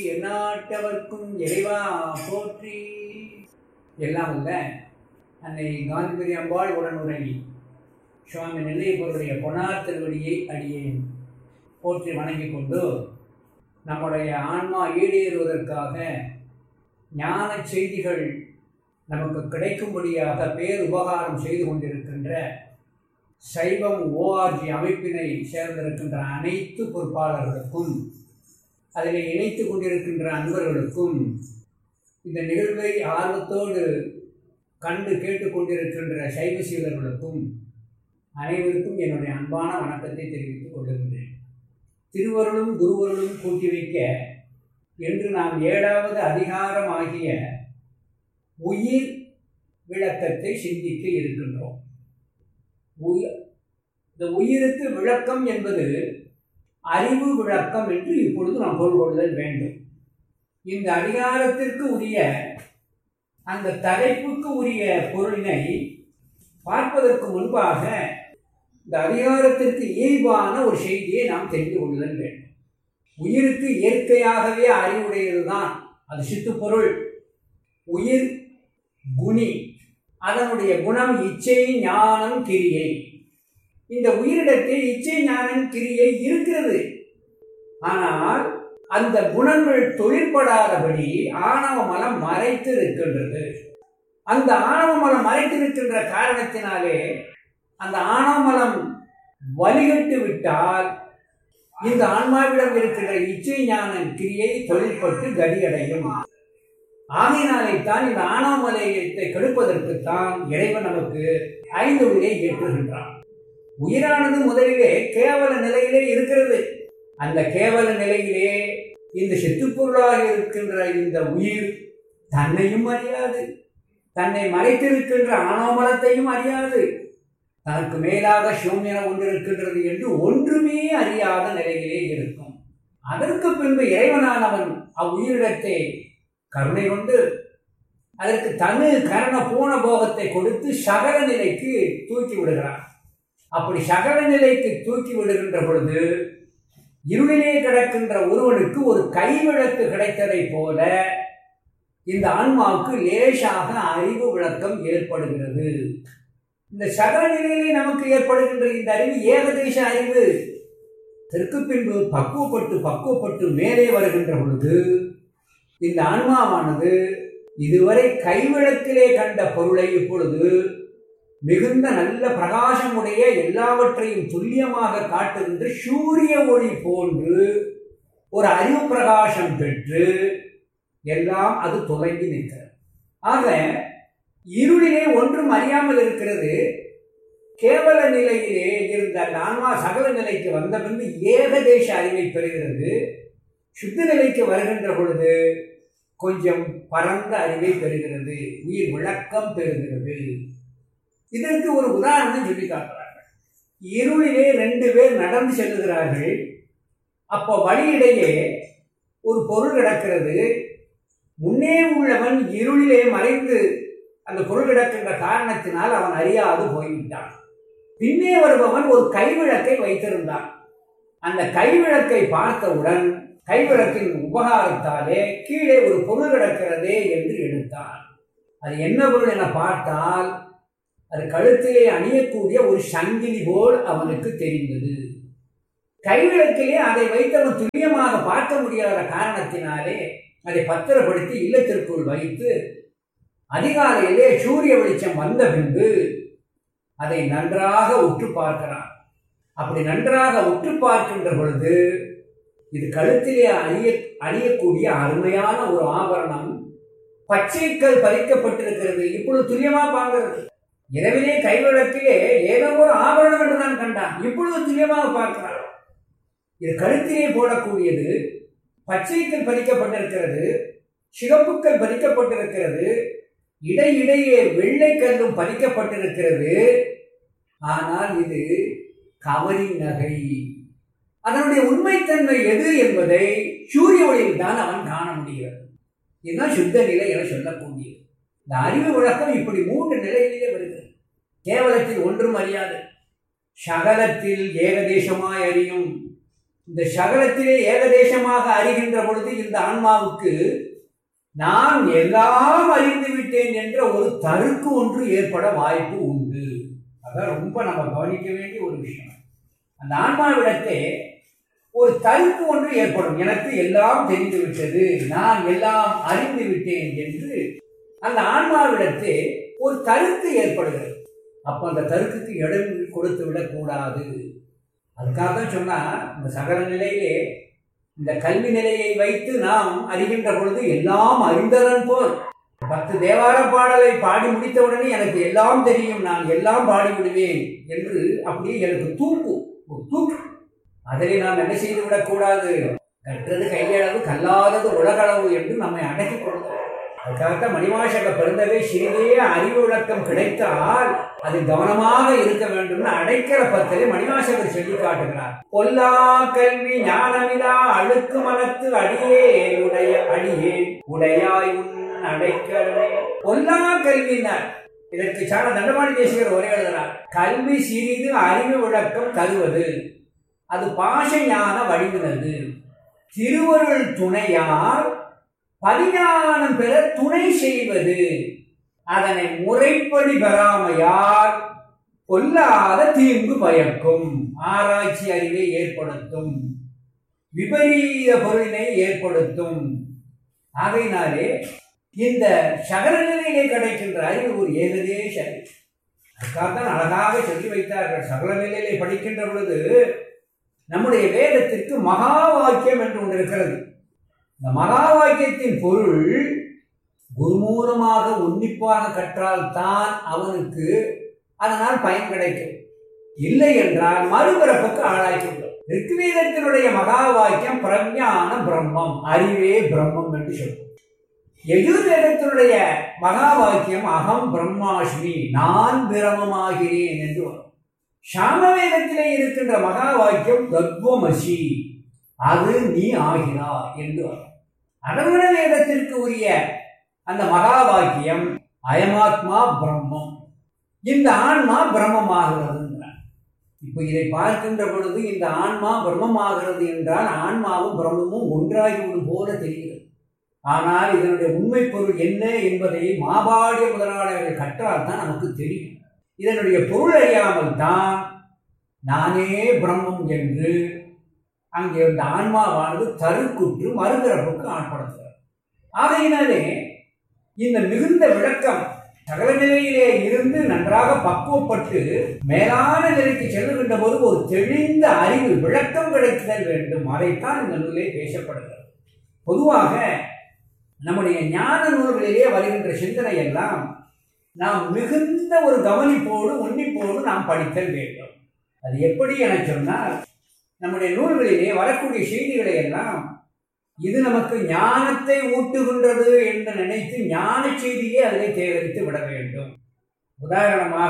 எந்நாட்டவர்க்கும் இறைவா போற்றி எல்லாம் இல்ல அன்னை காந்திபதி அம்பாள் உடனுரை சுவாமி நெல்லையப்பருடைய பொன்னார் திருவடியை அடியேன் போற்றி வணங்கிக் கொண்டு நம்முடைய ஆன்மா ஈடேறுவதற்காக ஞான செய்திகள் நமக்கு கிடைக்கும்படியாக பேருபகாரம் செய்து கொண்டிருக்கின்ற சைவம் ஓஆர்ஜி அமைப்பினை சேர்ந்திருக்கின்ற அனைத்து பொறுப்பாளர்களுக்கும் அதில் இணைத்து கொண்டிருக்கின்ற அன்பர்களுக்கும் இந்த நிகழ்வை ஆர்வத்தோடு கண்டு கேட்டுக்கொண்டிருக்கின்ற சைவ சீலர்களுக்கும் அனைவருக்கும் என்னுடைய அன்பான வணக்கத்தை தெரிவித்துக் கொள்கின்றேன் திருவருளும் குருவருளும் கூட்டி வைக்க என்று நாம் ஏழாவது அதிகாரம் ஆகிய உயிர் விளக்கத்தை சிந்திக்க இருக்கின்றோம் உயிர் இந்த உயிருக்கு விளக்கம் என்பது அறிவு விளக்கம் என்று இப்பொழுது நாம் பொருள் கொள்ளுதல் வேண்டும் இந்த அதிகாரத்திற்கு உரிய அந்த தலைப்புக்கு உரிய பொருளினை பார்ப்பதற்கு முன்பாக இந்த அதிகாரத்திற்கு இயல்பான ஒரு செய்தியை நாம் தெரிந்து கொள்ளுதல் வேண்டும் உயிருக்கு இயற்கையாகவே அறிவுடையதுதான் அது சித்துப்பொருள் உயிர் குணி அதனுடைய குணம் இச்சை ஞானம் கிரியை இந்த உயிரிடத்தில் இச்சை ஞானம் கிரியை இருக்கிறது ஆனால் அந்த குணங்கள் தொழிற்படாதபடி ஆணவ மலம் மறைத்து இருக்கின்றது அந்த ஆணவ மலம் மறைத்திருக்கின்ற காரணத்தினாலே அந்த ஆணவ மலம் வலிகட்டு விட்டால் இந்த ஆன்மாவிடம் இருக்கின்ற இச்சை ஞானம் கிரியை தொழிற்பட்டு கதியடையும் ஆகையினாலே தான் இந்த ஆணவமலையத்தை கெடுப்பதற்குத்தான் இறைவன் நமக்கு ஐந்து உயிரை ஏற்றுகின்றான் உயிரானது முதலிலே கேவல நிலையிலே இருக்கிறது அந்த கேவல நிலையிலே இந்த செத்துப்பொருளாக இருக்கின்ற இந்த உயிர் தன்னையும் அறியாது தன்னை மறைத்திருக்கின்ற ஆணவமலத்தையும் அறியாது தனக்கு மேலாக சிவம் ஒன்று இருக்கின்றது என்று ஒன்றுமே அறியாத நிலையிலே இருக்கும் அதற்கு பின்பு இறைவனானவன் அவ்வுயிரிடத்தை கருணை கொண்டு அதற்கு தனு கரண பூண போகத்தை கொடுத்து சகல நிலைக்கு தூக்கி விடுகிறான் அப்படி சகல நிலைக்கு தூக்கி விடுகின்ற பொழுது இருளிலே கிடக்கின்ற ஒருவனுக்கு ஒரு கைவிளக்கு கிடைத்ததை போல இந்த ஆன்மாவுக்கு லேசாக அறிவு விளக்கம் ஏற்படுகிறது இந்த சகல நிலையிலே நமக்கு ஏற்படுகின்ற இந்த அறிவு ஏகதேச அறிவு தெற்கு பின்பு பக்குவப்பட்டு பக்குவப்பட்டு மேலே வருகின்ற பொழுது இந்த ஆன்மாவானது இதுவரை கைவிளக்கிலே கண்ட பொருளை இப்பொழுது மிகுந்த நல்ல பிரகாசமுடைய எல்லாவற்றையும் துல்லியமாக காட்டுகின்ற சூரிய ஒளி போன்று ஒரு அறிவு பிரகாசம் பெற்று எல்லாம் அது துவங்கி நிற்கிறது ஆக இருளிலே ஒன்றும் அறியாமல் இருக்கிறது கேவல நிலையிலே இருந்த அந்த ஆன்மா சகல நிலைக்கு வந்த பின்பு ஏகதேச அறிவை பெறுகிறது சுத்த நிலைக்கு வருகின்ற பொழுது கொஞ்சம் பரந்த அறிவை பெறுகிறது உயிர் விளக்கம் பெறுகிறது இதற்கு ஒரு உதாரணம் சொல்லி காட்டுறார்கள் இருளிலே ரெண்டு பேர் நடந்து செல்லுகிறார்கள் அப்போ வழியிடையே ஒரு பொருள் கிடக்கிறது முன்னே உள்ளவன் இருளிலே மறைந்து அந்த பொருள் கிடக்கின்ற காரணத்தினால் அவன் அறியாது போய்விட்டான் பின்னே வருபவன் ஒரு கைவிளக்கை வைத்திருந்தான் அந்த கைவிளக்கை பார்த்தவுடன் கைவிளக்கின் உபகாரத்தாலே கீழே ஒரு பொருள் கிடக்கிறதே என்று எடுத்தான் அது என்ன பொருள் என பார்த்தால் அது கழுத்திலே அணியக்கூடிய ஒரு சங்கிலி போல் அவனுக்கு தெரிந்தது கைவிளக்கிலே அதை வைத்தவன் துல்லியமாக பார்க்க முடியாத காரணத்தினாலே அதை பத்திரப்படுத்தி இல்லத்திற்குள் வைத்து அதிகாலையிலே சூரிய வெளிச்சம் வந்த பின்பு அதை நன்றாக உற்று பார்க்கிறான் அப்படி நன்றாக உற்று பார்க்கின்ற பொழுது இது கழுத்திலே அணிய அணியக்கூடிய அருமையான ஒரு ஆபரணம் பச்சைக்கல் பறிக்கப்பட்டிருக்கிறது இப்பொழுது துல்லியமா பார்க்கிறது இரவிலே கைவிளக்கிலே ஏதோ ஒரு ஆபரணம் என்று தான் கண்டான் இப்பொழுது துல்லியமாக பார்க்கிறான் இது கழுத்திலே போடக்கூடியது பச்சைக்கல் பதிக்கப்பட்டிருக்கிறது சிகப்புக்கல் பதிக்கப்பட்டிருக்கிறது இடையிடையே வெள்ளை கல்லும் பதிக்கப்பட்டிருக்கிறது ஆனால் இது கவரிங் நகை அதனுடைய உண்மைத்தன்மை எது என்பதை சூரிய ஒளியில் தான் அவன் காண முடிகிறது இதுதான் சுத்த நிலை என சொல்லக்கூடியது இந்த அறிவு விளக்கம் இப்படி மூன்று நிலையிலே வருகிறது கேவலத்தில் ஒன்றும் அறியாது சகலத்தில் ஏகதேசமாய் அறியும் இந்த சகலத்திலே ஏகதேசமாக அறிகின்ற பொழுது இந்த ஆன்மாவுக்கு நான் எல்லாம் அறிந்து விட்டேன் என்ற ஒரு தருக்கு ஒன்று ஏற்பட வாய்ப்பு உண்டு அதான் ரொம்ப நம்ம கவனிக்க வேண்டிய ஒரு விஷயம் அந்த ஆன்மாவிடத்தே ஒரு தருக்கு ஒன்று ஏற்படும் எனக்கு எல்லாம் தெரிந்து விட்டது நான் எல்லாம் அறிந்து விட்டேன் என்று அந்த ஆன்மாவிடத்தே ஒரு தருக்கு ஏற்படுகிறது அப்போ அந்த தருக்குக்கு இடம் கொடுத்து விடக்கூடாது அதுக்காக தான் சொன்னா இந்த சகல நிலையிலே இந்த கல்வி நிலையை வைத்து நாம் அறிகின்ற பொழுது எல்லாம் அறிந்ததன் போல் பத்து தேவார பாடலை பாடி முடித்தவுடனே எனக்கு எல்லாம் தெரியும் நான் எல்லாம் பாடி விடுவேன் என்று அப்படியே எனக்கு தூக்கு ஒரு தூக்கு அதிலே நாம் என்ன செய்து விடக்கூடாது கற்றது கையளவு கல்லாதது உலகளவு என்று நம்மை அடக்கிக் கொள்கிறோம் அதுக்காகத்தான் மணிவாசக பிறந்தவே சிறிதே அறிவு விளக்கம் கிடைத்தால் அது கவனமாக இருக்க வேண்டும்னு அடைக்கிற பத்திலே மணிவாசகர் சொல்லி காட்டுகிறார் பொல்லா கல்வி ஞானமிலா அழுக்கு மனத்து அடியே உடைய அடியே உடையாய் உன் அடைக்கலமே பொல்லா கல்வினார் இதற்கு சால தண்டபாணி தேசிகர் ஒரே எழுதுறார் கல்வி சிறிது அறிவு விளக்கம் தருவது அது பாஷ ஞான வடிவினது திருவருள் துணையால் பதிஞானம் பெற துணை செய்வது அதனை முறைப்படி பெறாமையால் கொல்லாத தீங்கு பயக்கும் ஆராய்ச்சி அறிவை ஏற்படுத்தும் விபரீத பொருளினை ஏற்படுத்தும் ஆகையினாலே இந்த சகல நிலையிலே கிடைக்கின்ற அறிவு ஒரு ஏகதேச அறிவு அதுக்காகத்தான் அழகாக சொல்லி வைத்தார்கள் சகல நிலையிலே படிக்கின்ற பொழுது நம்முடைய வேதத்திற்கு மகா வாக்கியம் என்று ஒன்று இருக்கிறது இந்த மகா வாக்கியத்தின் பொருள் குருமூலமாக உன்னிப்பாக கற்றால்தான் அவனுக்கு அதனால் பயன் கிடைக்கும் இல்லை என்றால் மறுபிறப்புக்கு ஆளாக்கிவிடும் ரிக்வேதத்தினுடைய மகா வாக்கியம் பிரஞான பிரம்மம் அறிவே பிரம்மம் என்று சொல்லும் எஜுர்வேதத்தினுடைய மகா வாக்கியம் அகம் பிரம்மாஸ்மி நான் பிரமமாகிறேன் என்று வரும் சாமவேதத்திலே இருக்கின்ற மகா வாக்கியம் தத்வமசி அது நீ ஆகிறா என்று வரும் அதர்வண வேதத்திற்கு உரிய அந்த மகா வாக்கியம் அயமாத்மா பிரம்மம் இந்த ஆன்மா பிரம்மமாகிறதுங்கிறார் இப்போ இதை பார்க்கின்ற பொழுது இந்த ஆன்மா பிரம்மமாகிறது என்றால் ஆன்மாவும் பிரம்மமும் ஒன்றாகிவிடும் போல தெரிகிறது ஆனால் இதனுடைய உண்மை பொருள் என்ன என்பதை மாபாடிய முதலாளர்கள் கற்றால் தான் நமக்கு தெரியும் இதனுடைய பொருள் அறியாமல் தான் நானே பிரம்மம் என்று அங்கே இந்த ஆன்மாவானது தருக்குற்று மறுபிறப்புக்கு ஆட்படுத்துகிறது ஆகையினாலே இந்த மிகுந்த விளக்கம் சகல நிலையிலே இருந்து நன்றாக பக்குவப்பட்டு மேலான நிலைக்கு செல்லுகின்ற போது ஒரு தெளிந்த அறிவு விளக்கம் கிடைத்தல் வேண்டும் அதைத்தான் இந்த நூலே பேசப்படுகிறது பொதுவாக நம்முடைய ஞான நூல்களிலே வருகின்ற சிந்தனை எல்லாம் நாம் மிகுந்த ஒரு கவனிப்போடு உன்னிப்போடு நாம் படித்தல் வேண்டும் அது எப்படி என சொன்னால் நம்முடைய நூல்களிலே வரக்கூடிய செய்திகளை எல்லாம் இது நமக்கு ஞானத்தை ஊட்டுகின்றது என்று நினைத்து ஞான செய்தியை அதிலே சேகரித்து விட வேண்டும் உதாரணமாக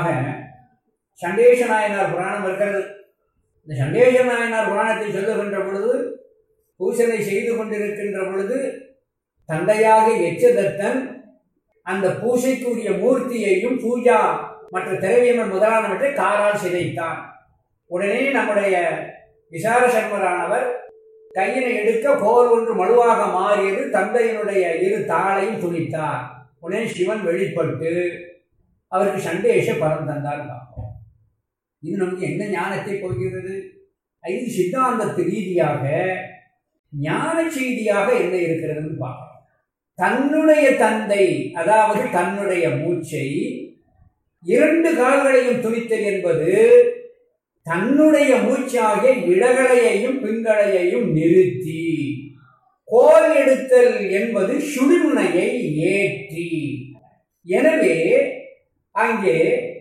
சண்டேச நாயனார் புராணம் இருக்கிறது இந்த சண்டேச நாயனார் புராணத்தை சொல்லுகின்ற பொழுது பூசனை செய்து கொண்டிருக்கின்ற பொழுது தந்தையாக எச்சதத்தன் அந்த பூசைக்குரிய மூர்த்தியையும் பூஜா மற்ற திரவியங்கள் முதலானவற்றை காரால் சிதைத்தான் உடனே நம்முடைய விசார சர்மரானவர் கையினை எடுக்க கோல் ஒன்று மழுவாக மாறியது தந்தையினுடைய இரு தாளையும் துணித்தார் உடனே சிவன் வெளிப்பட்டு அவருக்கு சண்டேஷ பரம் தந்தார் பார்ப்போம் இது நமக்கு என்ன ஞானத்தை போகிறது இது சித்தாந்தத்து ரீதியாக ஞான செய்தியாக என்ன இருக்கிறதுன்னு பார்க்கணும் தன்னுடைய தந்தை அதாவது தன்னுடைய மூச்சை இரண்டு கால்களையும் துணித்தல் என்பது தன்னுடைய மூச்சாகிய இடகளையையும் பிங்களையையும் நிறுத்தி கோல் எடுத்தல் என்பது சுடுமுனையை ஏற்றி எனவே அங்கே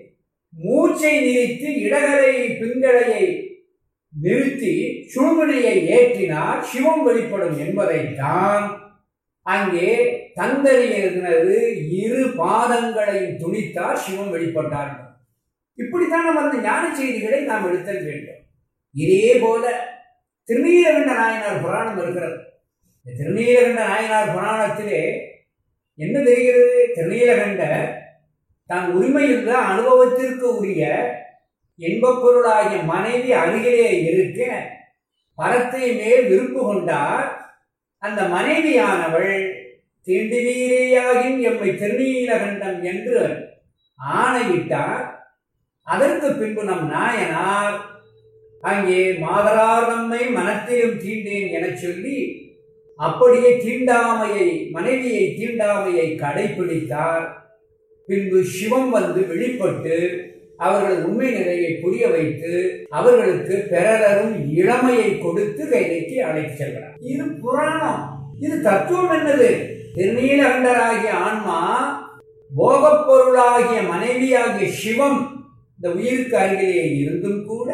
மூச்சை நிறுத்தி இடகலை பிங்களையை நிறுத்தி சுடுமுனையை ஏற்றினால் சிவம் வெளிப்படும் என்பதைத்தான் அங்கே தந்தரி எழுதினது இரு பாதங்களையும் துணித்தால் சிவம் வெளிப்பட்டார்கள் இப்படித்தான் நம்ம அந்த ஞான செய்திகளை நாம் எடுத்தல் வேண்டும் இதே போல திருநீலகண்ட நாயனார் புராணம் இருக்கிறது இந்த திருநீலகண்ட நாயனார் புராணத்திலே என்ன தெரிகிறது திருநீலகண்ட தான் உரிமையுள்ள அனுபவத்திற்கு உரிய இன்பப் பொருளாகிய மனைவி அருகிலே இருக்க பரத்தை மேல் விருப்பு கொண்டார் அந்த மனைவியானவள் தீண்டிவீரேயாகின் எம்மை திருநீலகண்டம் என்று ஆணையிட்டார் அதற்கு பின்பு நம் நாயனார் அங்கே மாதரார் நம்மை மனத்திலும் தீண்டேன் எனச் சொல்லி அப்படியே தீண்டாமையை மனைவியை தீண்டாமையை கடைபிடித்தார் பின்பு சிவம் வந்து வெளிப்பட்டு அவர்கள் உண்மை நிலையை புரிய வைத்து அவர்களுக்கு பெறலரும் இளமையை கொடுத்து கைதைக்கு அழைத்து செல்கிறார் இது புராணம் இது தத்துவம் என்னது திருநீலகண்டராகிய ஆன்மா போகப் பொருளாகிய மனைவியாகிய சிவம் இந்த உயிருக்கு அருகிலே இருந்தும் கூட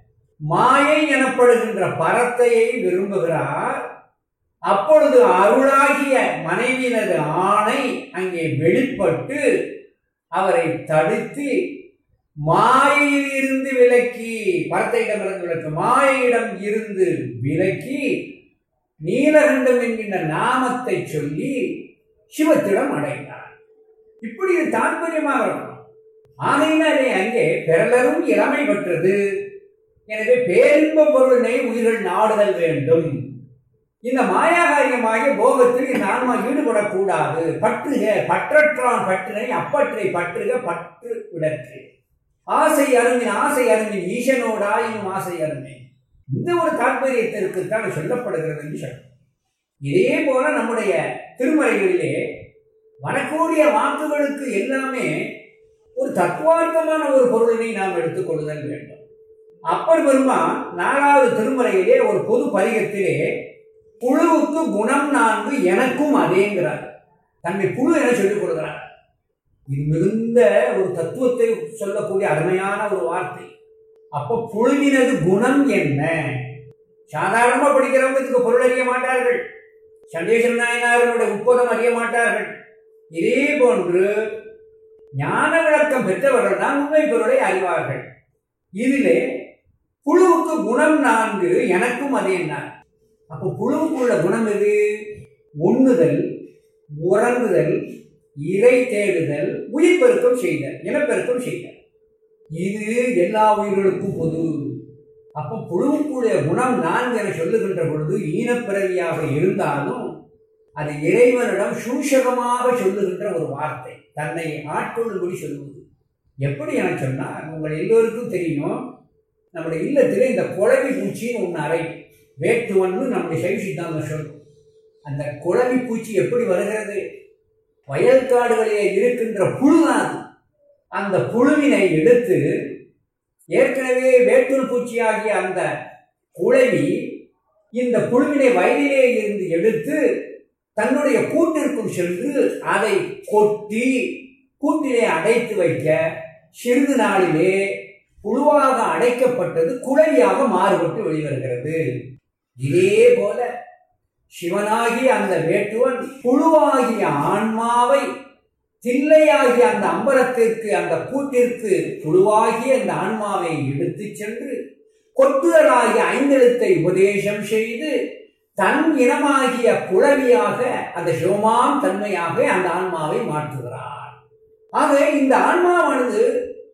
மாயை எனப்படுகின்ற பரத்தையை விரும்புகிறார் அப்பொழுது அருளாகிய மனைவியினது ஆணை அங்கே வெளிப்பட்டு அவரை தடுத்து மாயையில் இருந்து விலக்கி பரத்தையிடமிருந்து விலக்கு மாயையிடம் இருந்து விலக்கி நீலகண்டம் என்கின்ற நாமத்தை சொல்லி சிவத்திடம் அடைந்தார் இப்படி இது தாற்பயமாக இருக்கும் ஆகையினாலே அங்கே பெறலரும் இளமை பெற்றது எனவே பேரின்ப பொருளினை உயிர்கள் நாடுதல் வேண்டும் இந்த மாயாகாரியமாகிய போகத்தில் இந்த ஆன்மா ஈடுபடக்கூடாது பற்றுக பற்றற்றான் பற்றினை அப்பற்றை பற்றுக பற்று விடற்று ஆசை அருமின் ஆசை அருமின் ஈசனோடாயும் ஆசை அருமே இந்த ஒரு தாற்பயத்திற்குத்தான் சொல்லப்படுகிறது என்று சொல்லும் இதே போல நம்முடைய திருமறைகளிலே வரக்கூடிய வாக்குகளுக்கு எல்லாமே ஒரு தத்துவார்த்தமான ஒரு பொருளினை நாம் எடுத்துக்கொள்ளுதல் வேண்டும் அப்பர் பெருமான் நாலாவது திருமறையிலே ஒரு பொது பதிகத்திலே புழுவுக்கு குணம் நான்கு எனக்கும் அதேங்கிறார் தன்னை புழு என சொல்லிக் கொடுக்கிறார் இது மிகுந்த ஒரு தத்துவத்தை சொல்லக்கூடிய அருமையான ஒரு வார்த்தை அப்போ புழுவினது குணம் என்ன சாதாரணமா படிக்கிறவங்க இதுக்கு பொருள் அறிய மாட்டார்கள் சண்டேஸ்வர நாயனாருடைய உப்பதம் அறிய மாட்டார்கள் இதே போன்று ஞான விளக்கம் பெற்றவர்கள் தான் உண்மை பொருளை அறிவார்கள் இதிலே புழுவுக்கு குணம் நான்கு எனக்கும் அதே நான் அப்போ புழுவுக்குள்ள குணம் எது உண்ணுதல் உறங்குதல் இறை தேடுதல் உயிர்பெருக்கம் செய்தல் இனப்பெருக்கம் செய்தல் இது எல்லா உயிர்களுக்கும் பொது அப்போ புழுவுக்குடைய குணம் நான்கு என சொல்லுகின்ற பொழுது ஈனப்பிறவியாக இருந்தாலும் அது இறைவனிடம் சூஷகமாக சொல்லுகின்ற ஒரு வார்த்தை தன்னை ஆட்கொள்ளும்படி சொல்லுவது எப்படி என சொன்னால் உங்கள் எல்லோருக்கும் தெரியும் நம்முடைய இல்லத்தில் இந்த குழவி பூச்சின்னு ஒன்று அறை வேட்டுவன்னு நம்முடைய சைவ சித்தாந்தம் சொல்லும் அந்த குழவி பூச்சி எப்படி வருகிறது வயல்காடுகளிலே இருக்கின்ற புழுதான் அது. அந்த புழுவினை எடுத்து ஏற்கனவே வேட்டூர் பூச்சியாகிய அந்த குழவி இந்த புழுவினை வயலிலே இருந்து எடுத்து தன்னுடைய கூட்டிற்குள் சென்று அதை கொட்டி கூட்டிலே அடைத்து வைக்க சிறிது நாளிலே புழுவாக அடைக்கப்பட்டது குழவியாக மாறுபட்டு வெளிவருகிறது இதே போல சிவனாகிய அந்த வேட்டுவன் புழுவாகிய ஆன்மாவை தில்லையாகிய அந்த அம்பலத்திற்கு அந்த கூட்டிற்கு புழுவாகிய அந்த ஆன்மாவை எடுத்துச் சென்று கொட்டுதலாகிய ஐந்தெழுத்தை உபதேசம் செய்து தன் இனமாகிய குழவியாக அந்த சிவமாம் தன்மையாக அந்த ஆன்மாவை மாற்றுகிறார் ஆக இந்த ஆன்மாவானது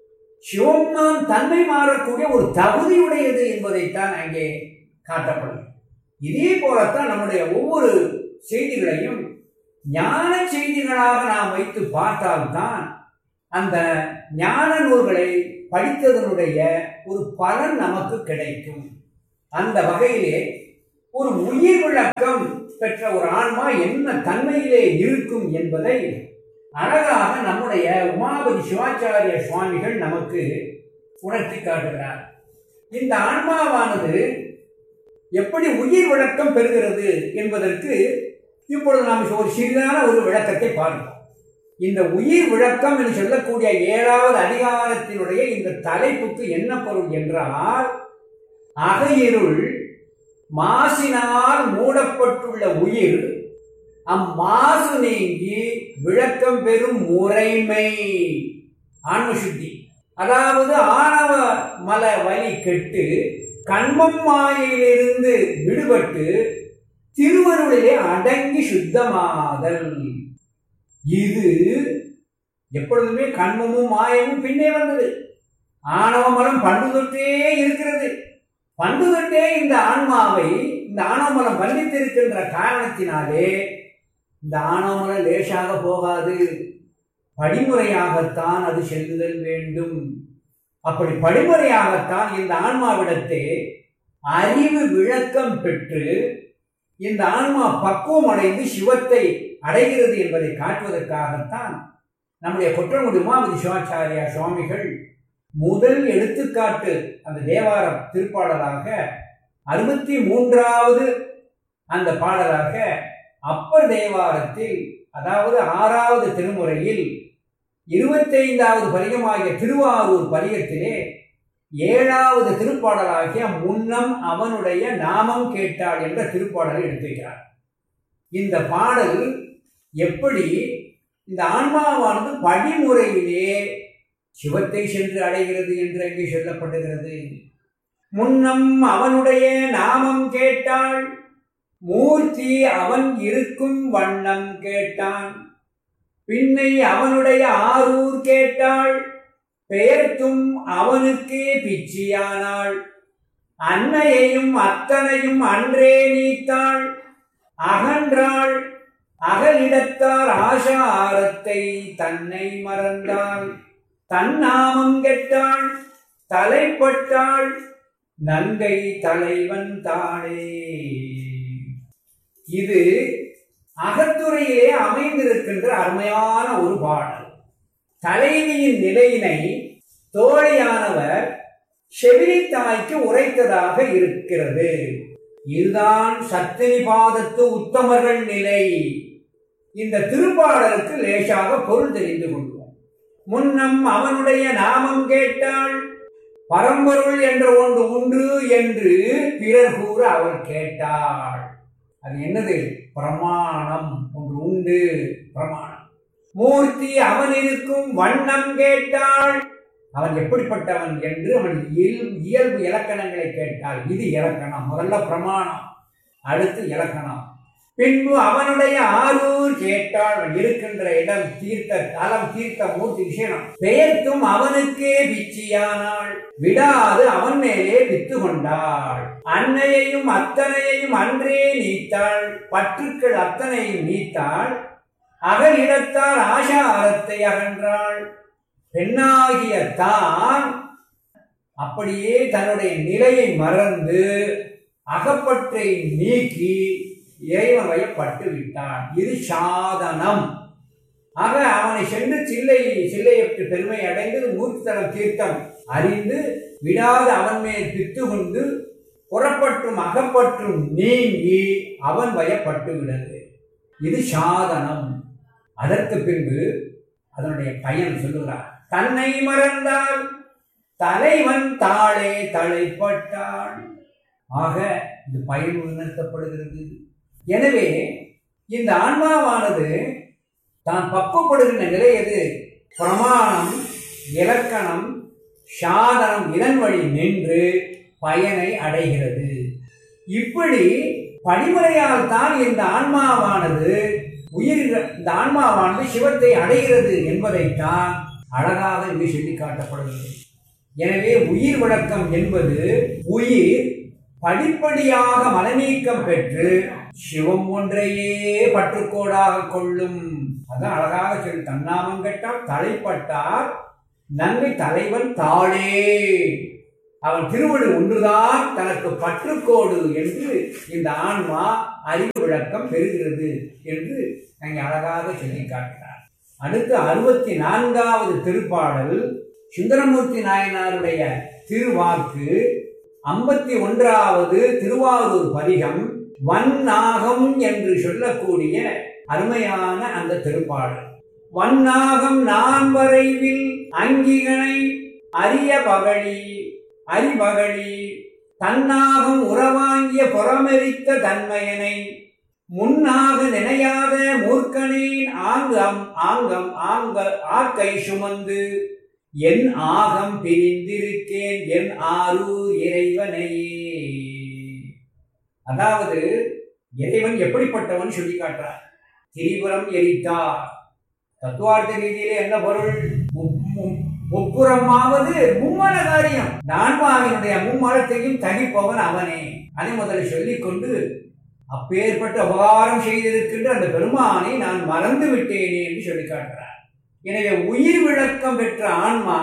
சிவமாம் தன்மை மாறக்கூடிய ஒரு தகுதியுடையது என்பதைத்தான் அங்கே காட்டப்படும் இதே போலத்தான் நம்முடைய ஒவ்வொரு செய்திகளையும் ஞான செய்திகளாக நாம் வைத்து பார்த்தால்தான் அந்த ஞான நூல்களை படித்ததனுடைய ஒரு பலன் நமக்கு கிடைக்கும் அந்த வகையிலே ஒரு உயிர் விளக்கம் பெற்ற ஒரு ஆன்மா என்ன தன்மையிலே இருக்கும் என்பதை அழகாக நம்முடைய உமாபதி சிவாச்சாரிய சுவாமிகள் நமக்கு உணர்த்தி காட்டுகிறார் இந்த ஆன்மாவானது எப்படி உயிர் விளக்கம் பெறுகிறது என்பதற்கு இப்பொழுது நாம் ஒரு சிறிதான ஒரு விளக்கத்தை பார்ப்போம் இந்த உயிர் விளக்கம் என்று சொல்லக்கூடிய ஏழாவது அதிகாரத்தினுடைய இந்த தலைப்புக்கு என்ன பொருள் என்றால் அகையிருள் மாசினால் மூடப்பட்டுள்ள உயிர் அம்மாசு நீங்கி விளக்கம் பெறும் முறைமை ஆன்மசுத்தி அதாவது ஆணவ மல வலி கெட்டு கண்மம் மாயிலிருந்து விடுபட்டு திருவருளிலே அடங்கி சுத்தமாதல் இது எப்பொழுதுமே கண்மமும் மாயமும் பின்னே வந்தது ஆணவ மலம் பண்டு தொட்டே இருக்கிறது பண்டுகொண்டே இந்த ஆன்மாவை இந்த ஆணவமலம் பந்தித்திருக்கின்ற காரணத்தினாலே இந்த ஆணவமலம் லேசாக போகாது படிமுறையாகத்தான் அது செல்லுதல் வேண்டும் அப்படி படிமுறையாகத்தான் இந்த ஆன்மாவிடத்தே அறிவு விளக்கம் பெற்று இந்த ஆன்மா பக்குவம் அடைந்து சிவத்தை அடைகிறது என்பதை காட்டுவதற்காகத்தான் நம்முடைய கொற்றங்குடி உமாபதி சிவாச்சாரியா சுவாமிகள் முதல் எடுத்துக்காட்டு அந்த தேவாரம் திருப்பாடலாக அறுபத்தி மூன்றாவது அந்த பாடலாக அப்பர் தேவாரத்தில் அதாவது ஆறாவது திருமுறையில் இருபத்தைந்தாவது பதிகமாகிய திருவாரூர் பதிகத்திலே ஏழாவது திருப்பாடலாகிய முன்னம் அவனுடைய நாமம் கேட்டாள் என்ற திருப்பாடலை எடுத்துக்கிறார் இந்த பாடல் எப்படி இந்த ஆன்மாவானது படிமுறையிலே சிவத்தை சென்று அடைகிறது என்று அங்கே சொல்லப்படுகிறது முன்னம் அவனுடைய நாமம் கேட்டாள் மூர்த்தி அவன் இருக்கும் வண்ணம் கேட்டான் பின்னை அவனுடைய ஆரூர் கேட்டாள் பெயர்த்தும் அவனுக்கே பிச்சியானாள் அன்னையையும் அத்தனையும் அன்றே நீத்தாள் அகன்றாள் அகலிடத்தார் ஆசாரத்தை தன்னை மறந்தாள் தன்னாமம் கெட்டாள் தலைப்பட்டாள் நங்கை தலைவன் தானே இது அகத்துறையிலே அமைந்திருக்கின்ற அருமையான ஒரு பாடல் தலைவியின் நிலையினை தோழியானவர் செவிலித்தாய்க்கு உரைத்ததாக இருக்கிறது இதுதான் சத்தினி பாதத்து உத்தமர்கள் நிலை இந்த திருப்பாடலுக்கு லேசாக பொருள் தெரிந்து கொள்வோம் முன்னம் அவனுடைய நாமம் கேட்டாள் பரம்பொருள் என்ற ஒன்று உண்டு என்று பிறர் கூற அவள் கேட்டாள் அது என்னது பிரமாணம் ஒன்று உண்டு பிரமாணம் மூர்த்தி அவன் இருக்கும் வண்ணம் கேட்டாள் அவன் எப்படிப்பட்டவன் என்று அவன் இயல்பு இயல்பு இலக்கணங்களை கேட்டாள் இது இலக்கணம் முதல்ல பிரமாணம் அடுத்து இலக்கணம் பின்பு அவனுடைய ஆரூர் கேட்டாள் அவன் இருக்கின்ற இடம் தீர்த்த தலம் தீர்த்த மூர்த்தி விஷயம் பெயர்த்தும் அவனுக்கே பிச்சியானாள் விடாது அவன் மேலே வித்து கொண்டாள் அன்னையையும் அத்தனையையும் அன்றே நீத்தாள் பற்றுக்கள் அத்தனையும் நீத்தாள் அகலிடத்தால் ஆசாரத்தை அகன்றாள் பெண்ணாகிய தான் அப்படியே தன்னுடைய நிலையை மறந்து அகப்பற்றை நீக்கி இறைவன் வயப்பட்டு விட்டான் இது சாதனம் ஆக அவனை சென்று சில்லை சில்லையற்று பெருமை அடைந்து மூர்த்தலம் தீர்த்தம் அறிந்து விடாது அவன் மேல் பித்து கொண்டு புறப்பற்றும் அகப்பற்றும் நீங்கி அவன் வயப்பட்டு விடுது இது சாதனம் அதற்கு பின்பு அதனுடைய பயன் சொல்லுகிறார் தன்னை மறந்தால் தலைவன் தாளே தலைப்பட்டான் ஆக இது பயன் உணர்த்தப்படுகிறது எனவே இந்த ஆன்மாவானது தான் பக்குவப்படுகின்ற நிலை எது பிரமாணம் இலக்கணம் சாதனம் இதன் வழி நின்று பயனை அடைகிறது இப்படி படிமுறையால் தான் இந்த ஆன்மாவானது உயிர் இந்த ஆன்மாவானது சிவத்தை அடைகிறது என்பதைத்தான் அழகாக இங்கு சொல்லி காட்டப்படுகிறது எனவே உயிர் விளக்கம் என்பது உயிர் படிப்படியாக மலநீக்கம் பெற்று சிவம் ஒன்றையே பற்றுக்கோடாக கொள்ளும் அதான் அழகாக சொல்லி தன்னாமம் கெட்டால் தலைப்பட்டார் நன்மை தலைவன் தாளே அவன் திருவடி ஒன்றுதான் தனக்கு பற்றுக்கோடு என்று இந்த ஆன்மா அறிவு விளக்கம் பெறுகிறது என்று அங்கே அழகாக சொல்லி காட்டினார் அடுத்து அறுபத்தி நான்காவது திருப்பாடல் சுந்தரமூர்த்தி நாயனாருடைய திருவாக்கு ஐம்பத்தி ஒன்றாவது திருவாரூர் பதிகம் வன்னாகம் என்று சொல்லக்கூடிய அருமையான அந்த திருப்பாடல் வன்னாகம் நான் வரைவில் அங்கிகனை அரிய பகழி அரிபகழி தன்னாகம் உறவாங்கிய புறமெரித்த தன்மையனை முன்னாக நினையாத மூர்க்கனேன் ஆங்கம் ஆங்கம் ஆங்க ஆக்கை சுமந்து என் ஆகம் பிரிந்திருக்கேன் என் ஆரூர் இறைவனையே அதாவது இறைவன் எப்படிப்பட்டவன் சொல்லி காட்டுறார் திரிபுரம் எரித்தார் தத்துவார்த்த ரீதியிலே என்ன பொருள் மு- மு- முப்புறமாவது மும்மல காரியம் இந்த ஆன்மாவினுடைய மும்மலத்தையும் தகிப்பவன் அவனே அதை முதல்ல சொல்லிக்கொண்டு அப்பேற்பட்ட உபகாரம் செய்திருக்கின்ற அந்த பெருமானை நான் மறந்து விட்டேனே என்று சொல்லி காட்டுறார் எனவே உயிர் விளக்கம் பெற்ற ஆன்மா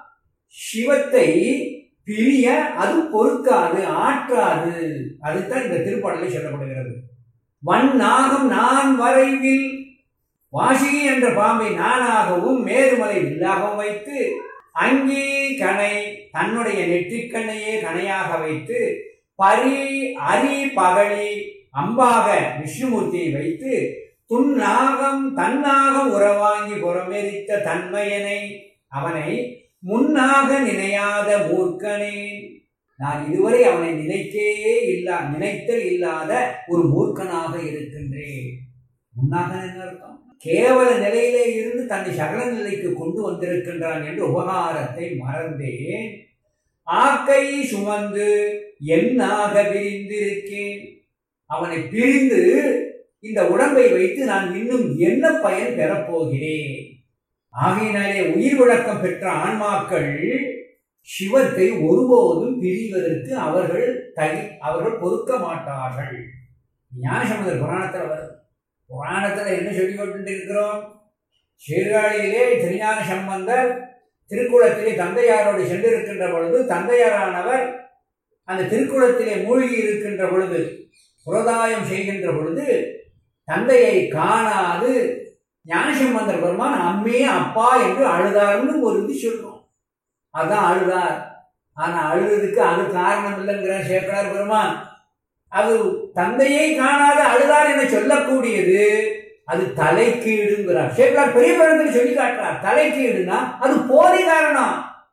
சிவத்தை பிரிய அது பொறுக்காது ஆற்றாது அதுதான் இந்த திருப்பாடலில் சொல்லப்படுகிறது வன் நாகம் நான் வரைவில் வாசிகி என்ற பாம்பை நானாகவும் மேருமலை வில்லாகவும் வைத்து அங்கி கணை தன்னுடைய நெற்றிக்கண்ணையே கணையாக வைத்து பரி அரி பகழி அம்பாக விஷ்ணுமூர்த்தியை வைத்து துன்னாகம் தன்னாகம் உறவாங்கி புறமெரித்த தன்மையனை அவனை முன்னாக நினையாத மூர்க்கனே நான் இதுவரை அவனை நினைக்கே இல்லா நினைத்தல் இல்லாத ஒரு மூர்க்கனாக இருக்கின்றேன் முன்னாக என்ன அர்த்தம் கேவல நிலையிலே இருந்து தன்னை சகல நிலைக்கு கொண்டு வந்திருக்கின்றான் என்று உபகாரத்தை மறந்தேன் ஆக்கை சுமந்து என்னாக பிரிந்திருக்கேன் அவனை பிரிந்து இந்த உடம்பை வைத்து நான் இன்னும் என்ன பயன் பெறப்போகிறேன் ஆகையினாலே உயிர் விளக்கம் பெற்ற ஆன்மாக்கள் சிவத்தை ஒருபோதும் பிரிவதற்கு அவர்கள் தகி அவர்கள் பொறுக்க மாட்டார்கள் ஞானசமுதர் புராணத்தில் வருது புராணத்தில் என்ன சொல்லி கொண்டு இருக்கிறோம் சீர்காழியிலே திருஞான சம்பந்தர் திருக்குளத்திலே தந்தையாரோடு சென்றிருக்கின்ற பொழுது தந்தையாரானவர் அந்த திருக்குளத்திலே மூழ்கி இருக்கின்ற பொழுது புரதாயம் செய்கின்ற பொழுது தந்தையை காணாது ஞானசம்பந்தர் பெருமான் அம்மே அப்பா என்று அழுதார்னு ஒரு இது சொல்றோம் அதான் அழுதார் ஆனா அழுதுக்கு அது காரணம் இல்லைங்கிற சேக்கடார் பெருமான் அது தந்தையை காணாத அழுதார் என சொல்லக்கூடியது அது தலைக்கீடுங்கிறார் சேக்கடார் பெரிய பழத்தில் சொல்லி காட்டுறார் தலைக்கீடுனா அது போதை காரணம்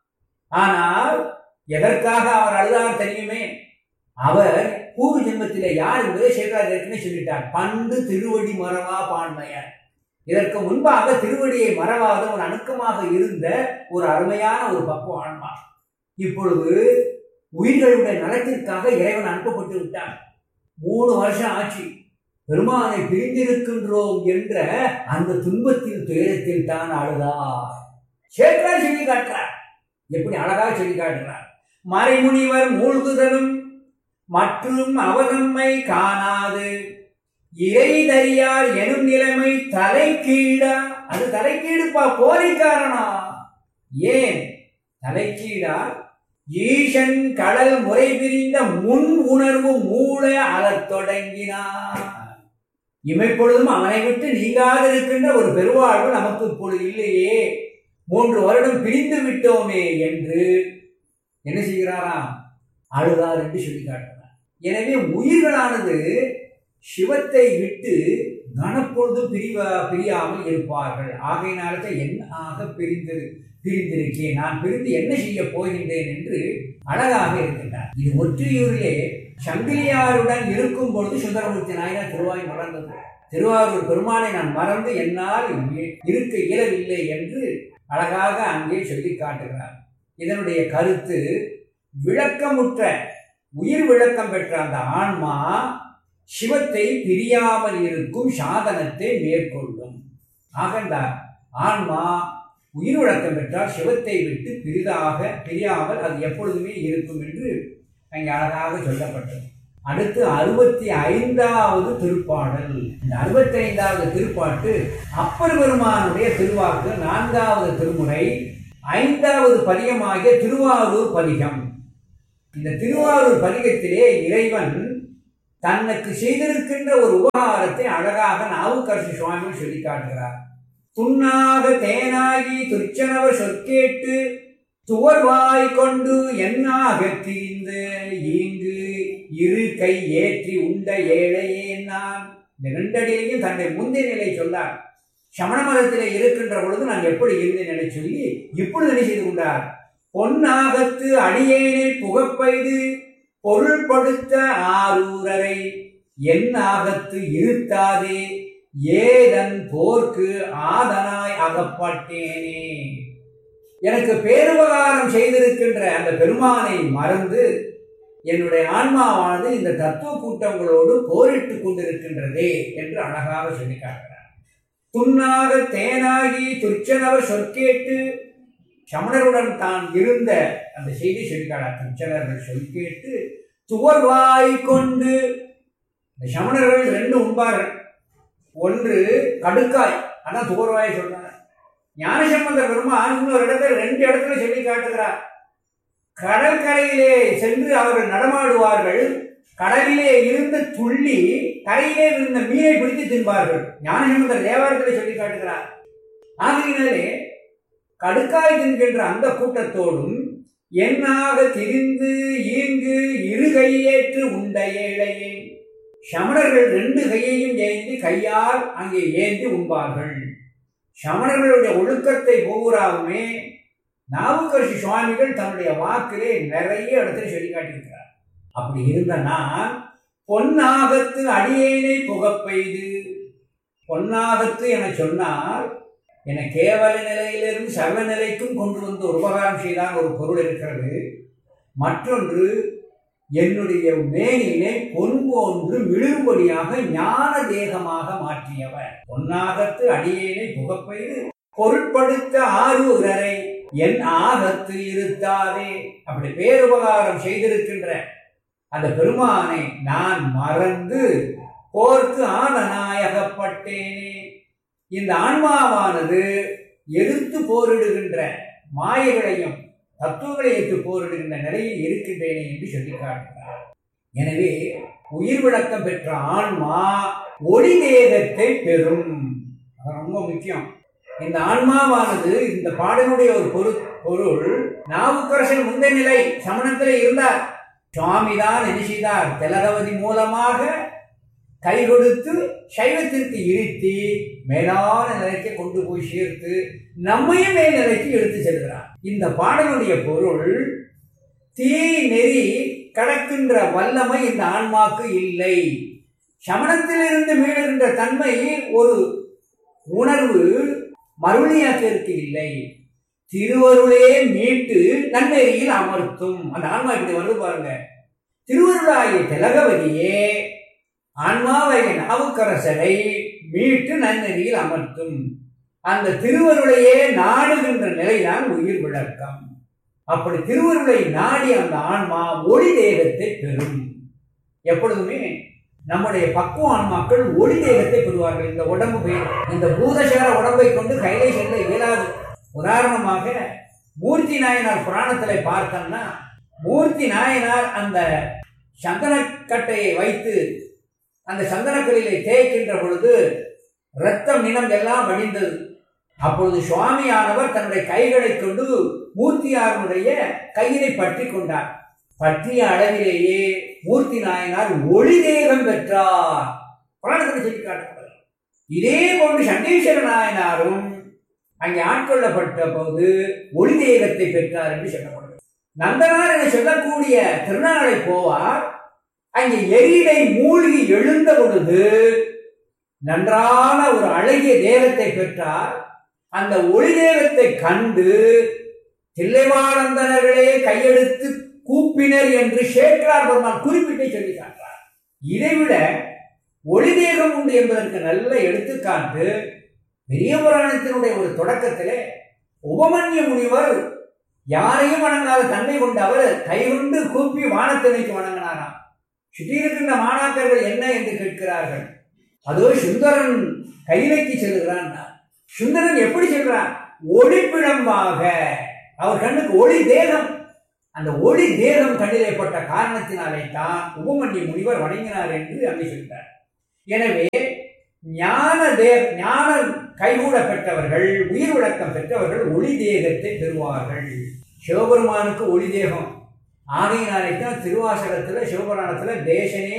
ஆனால் எதற்காக அவர் அழுதார் தெரியுமே அவர் பூர்வ ஜென்மத்திலே யார் என்பதை சேக்கடார் ஏற்கனவே சொல்லிட்டார் பண்டு திருவடி மறவா பான்மையார் இதற்கு முன்பாக திருவடியை மறவாத ஒரு அணுக்கமாக இருந்த ஒரு அருமையான ஒரு பக்குவ ஆன்மா இப்பொழுது உயிர்களுடைய நலத்திற்காக இறைவன் அனுப்பப்பட்டு விட்டான் மூணு வருஷம் ஆச்சு பெருமானை பிரிந்திருக்கின்றோம் என்ற அந்த துன்பத்தில் துயரத்தில் தான் அழுதார் சேக்கரார் சொல்லி காட்டுறார் எப்படி அழகாக சொல்லி காட்டுறார் மறைமுனிவர் மூழ்குதலும் மற்றும் அவதம்மை காணாது இறை தரியார் எனும் நிலைமை தலைக்கீடா அது தலைக்கீடுப்பா போரை காரணம் ஏன் தலைக்கீடா ஈசன் கடல் முறை பிரிந்த முன் உணர்வு மூள அழத் தொடங்கினார் இமைப்பொழுதும் அவனை விட்டு நீங்காது இருக்கின்ற ஒரு பெருவாழ்வு நமக்கு இப்பொழுது இல்லையே மூன்று வருடம் பிரிந்து விட்டோமே என்று என்ன செய்கிறாராம் அழுதார் என்று சொல்லி காட்டுறார் எனவே உயிர்களானது சிவத்தை விட்டு கனப்பொழுது பிரிவா பிரியாமல் இருப்பார்கள் ஆகையினால்தான் என்னாக பிரிந்து பிரிந்திருக்கேன் நான் பிரிந்து என்ன செய்ய போகின்றேன் என்று அழகாக இருக்கின்றார் இது ஒற்றியூரிலே சங்கிலியாருடன் இருக்கும் பொழுது சுந்தரமூர்த்தி நாயனார் திருவாய் மறந்தது திருவாரூர் பெருமானை நான் மறந்து என்னால் இருக்க இயலவில்லை என்று அழகாக அங்கே சொல்லி காட்டுகிறார் இதனுடைய கருத்து விளக்கமுற்ற உயிர் விளக்கம் பெற்ற அந்த ஆன்மா சிவத்தை பிரியாமல் இருக்கும் சாதனத்தை மேற்கொள்ளும் ஆகண்டார் ஆன்மா உயிர் விளக்கம் பெற்றால் சிவத்தை விட்டு பிரிதாக பிரியாமல் அது எப்பொழுதுமே இருக்கும் என்று அங்கே அழகாக சொல்லப்பட்டது அடுத்து அறுபத்தி ஐந்தாவது திருப்பாடல் இந்த அறுபத்தி ஐந்தாவது திருப்பாட்டு அப்பர் பெருமானுடைய திருவாக்கு நான்காவது திருமுறை ஐந்தாவது பதிகமாகிய திருவாரூர் பதிகம் இந்த திருவாரூர் பதிகத்திலே இறைவன் தனக்கு செய்திருக்கின்ற ஒரு உபகாரத்தை அழகாக நாவுக்கரசு சுவாமி சொல்லி காட்டுகிறார் துண்ணாக தேனாகி துச்சனவர் சொற்கேட்டு துவர்வாய் கொண்டு என்னாக திரிந்து ஈங்கு இரு கை ஏற்றி உண்ட ஏழையே நான் இந்த ரெண்டடியிலையும் தன்னை முந்தைய நிலை சொன்னார் சமண மதத்திலே இருக்கின்ற பொழுது நான் எப்படி இருந்தேன் என சொல்லி இப்பொழுது என்ன செய்து கொண்டார் பொன்னாகத்து அடியேனை புகப்பெய்து பொருள்படுத்த ஆரூரரை என்னாகத்து இருத்தாதே ஏதன் போர்க்கு ஆதனாய் அகப்பட்டேனே எனக்கு பேருபகாரம் செய்திருக்கின்ற அந்த பெருமானை மறந்து என்னுடைய ஆன்மாவானது இந்த தத்துவ கூட்டங்களோடு போரிட்டுக் கொண்டிருக்கின்றதே என்று அழகாக சொல்லி காட்டுகிறார் துண்ணாக தேனாகி துச்சனவர் சொற்கேட்டு சமணருடன் தான் இருந்த அந்த செய்தி சொல்லிக்காடார் தச்சனர்கள் சொல்லி கேட்டு துவர்வாய் கொண்டு இந்த சமணர்கள் ரெண்டு உண்பார்கள் ஒன்று கடுக்காய் அதான் துவர்வாய் சொல்றாங்க ஞானசம்பந்த பெருமான் இன்னொரு இடத்துல ரெண்டு இடத்துல சொல்லி காட்டுகிறார் கடற்கரையிலே சென்று அவர்கள் நடமாடுவார்கள் கடலிலே இருந்து துள்ளி கரையிலே இருந்த மீனை பிடித்து தின்பார்கள் ஞானசம்பந்தர் தேவாரத்தில் சொல்லி காட்டுகிறார் ஆகையினாலே கடுக்காய் தின்கின்ற அந்த கூட்டத்தோடும் எண்ணாக திரிந்து ஈங்கு இரு கையேற்று உண்ட ஏழையே சமணர்கள் ரெண்டு கையையும் ஏந்தி கையால் அங்கே ஏந்தி உண்பார்கள் சமணர்களுடைய ஒழுக்கத்தை பூராவுமே நாவுக்கரசு சுவாமிகள் தன்னுடைய வாக்கிலே நிறைய இடத்துல சொல்லி காட்டியிருக்கிறார் அப்படி இருந்த நான் பொன்னாகத்து அடியேனை புகப்பெய்து பொன்னாகத்து என சொன்னால் என கேவல நிலையிலிருந்து சர்வ நிலைக்கும் கொண்டு வந்து ஒரு உபகாரம் செய்தான் ஒரு பொருள் இருக்கிறது மற்றொன்று என்னுடைய மேனியினை பொன் போன்று விழும்படியாக ஞான தேகமாக மாற்றியவர் பொன்னாகத்து அடியேனை புகப்பெய்து பொருட்படுத்த ஆரூரரை என் ஆகத்து இருத்தாதே அப்படி பேருபகாரம் செய்திருக்கின்ற அந்த பெருமானை நான் மறந்து போர்க்கு ஆனநாயகப்பட்டேனே இந்த ஆன்மாவானது எதிர்த்து போரிடுகின்ற மாயைகளையும் தத்துவங்களை எதிர்த்து போரிடுகின்ற நிலையில் இருக்கின்றேனே என்று சொல்லி காட்டுகிறார் எனவே உயிர் விளக்கம் பெற்ற ஆன்மா ஒளி தேகத்தை பெறும் அது ரொம்ப முக்கியம் இந்த ஆன்மாவானது இந்த பாடனுடைய ஒரு பொரு பொருள் நாவுக்கரசன் முந்தைய நிலை சமணத்தில் இருந்தார் சுவாமிதான் என்ன செய்தார் திலகவதி மூலமாக கை கொடுத்து சைவத்திற்கு இருத்தி மேலான நிலைக்கு கொண்டு போய் சேர்த்து நம்மையும் மேல் நிலைக்கு எடுத்து செல்கிறார் இந்த பாடலுடைய பொருள் தீ நெறி கடக்கின்ற வல்லமை இந்த ஆன்மாக்கு இல்லை சமணத்திலிருந்து மீளுகின்ற தன்மை ஒரு உணர்வு மறுபடியாக்கிற்கு இல்லை திருவருளே மீட்டு நன்னெறியில் அமர்த்தும் அந்த ஆன்மா இப்படி வருது பாருங்க திருவருளாகிய திலகவதியே ஆன்மாவாகிய நாவுக்கரசரை மீட்டு நன்னெறியில் அமர்த்தும் அந்த திருவருளையே நாடுகின்ற நிலைதான் உயிர் விளக்கம் அப்படி திருவருளை நாடி அந்த ஆன்மா ஒளி தேகத்தை பெறும் எப்பொழுதுமே நம்முடைய பக்குவ ஆன்மாக்கள் ஒளி தேகத்தை பெறுவார்கள் இந்த உடம்பு பெயர் இந்த பூதசார உடம்பை கொண்டு கையிலே செல்ல இயலாது உதாரணமாக மூர்த்தி நாயனார் புராணத்தில் பார்த்தோம்னா மூர்த்தி நாயனார் அந்த சந்தனக்கட்டையை வைத்து அந்த சந்தனக்கல்லிலே தேய்க்கின்ற பொழுது இரத்தம் நினம் எல்லாம் வடிந்தது அப்பொழுது சுவாமியானவர் தன்னுடைய கைகளை கொண்டு மூர்த்தியாருடைய கையினை பற்றி கொண்டார் பற்றிய அளவிலேயே மூர்த்தி நாயனார் ஒளி தேகம் பெற்றார் புராணத்தில் சொல்லி காட்டப்படுகிறது இதே போன்று சண்டீஸ்வர நாயனாரும் அங்கே ஆட்கொள்ளப்பட்ட போது ஒளி தேகத்தை பெற்றார் என்று சொல்லப்படுகிறது நந்தனார் என சொல்லக்கூடிய திருநாளை போவார் அங்கே எரியிலை மூழ்கி எழுந்த பொழுது நன்றான ஒரு அழகிய தேகத்தை பெற்றார் அந்த ஒளி தேகத்தை கண்டு தில்லைவாழந்தனர்களே கையெடுத்து கூப்பினர் என்று சேக்கரார் பெருமான் குறிப்பிட்டு சொல்லி காட்டுறார் இதைவிட ஒளி தேகம் உண்டு என்பதற்கு நல்ல எடுத்துக்காட்டு பெரிய புராணத்தினுடைய ஒரு தொடக்கத்திலே உபமன்ய முனிவர் யாரையும் வணங்காத தன்மை கொண்ட அவர் கைகொண்டு கூப்பி வானத்தினைக்கு வணங்கினாராம் சுற்றி இருக்கின்ற மாணாக்கர்கள் என்ன என்று கேட்கிறார்கள் அதோ சுந்தரன் கையிலைக்கு செல்கிறான் சுந்தரன் எப்படி செல்றான் ஒளிப்பிழம்பாக அவர் கண்ணுக்கு ஒளி தேகம் அந்த ஒளி தேகம் கண்ணிலே பட்ட காரணத்தினாலே தான் உபமன்ய முனிவர் வணங்கினார் என்று அங்கே சொல்கிறார் எனவே ஞான தே ஞான கைகூட பெற்றவர்கள் உயிர் விளக்கம் பெற்றவர்கள் ஒளி தேகத்தை பெறுவார்கள் சிவபெருமானுக்கு ஒளி தேகம் ஆகையினாலே தான் திருவாசகத்தில் சிவபுராணத்தில் தேசனே